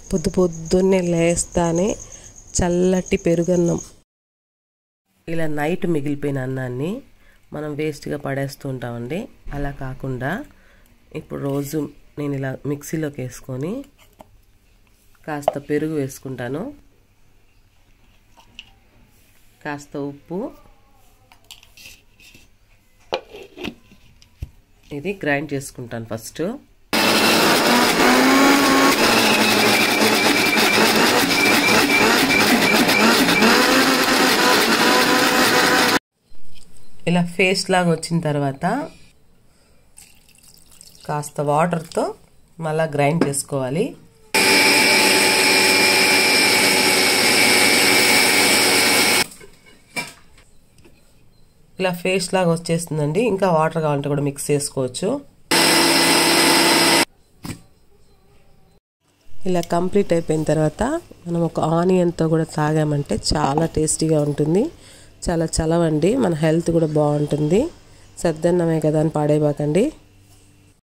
పొద్దు పొద్దున్నే లేస్తానే చల్లటి పెరుగన్నం ఇలా నైట్ మిగిలిపోయిన అన్నాన్ని మనం వేస్ట్గా పడేస్తూ ఉంటామండి అలా కాకుండా ఇప్పుడు రోజు నేను ఇలా మిక్సీలోకి వేసుకొని కాస్త పెరుగు వేసుకుంటాను కాస్త ఉప్పు ఇది గ్రైండ్ చేసుకుంటాను ఫస్ట్ ఇలా ఫేస్ట్ లాగా వచ్చిన తర్వాత కాస్త వాటర్తో మళ్ళీ గ్రైండ్ చేసుకోవాలి ఇలా ఫేస్ట్ లాగా వచ్చేస్తుందండి ఇంకా వాటర్ కావాలంటే కూడా మిక్స్ చేసుకోవచ్చు ఇలా కంప్లీట్ అయిపోయిన తర్వాత మనం ఒక ఆనియన్తో కూడా తాగామంటే చాలా టేస్టీగా ఉంటుంది చాలా చలవండి మన హెల్త్ కూడా బాగుంటుంది సద్దన్నమే కదా అని పాడేయబాకండి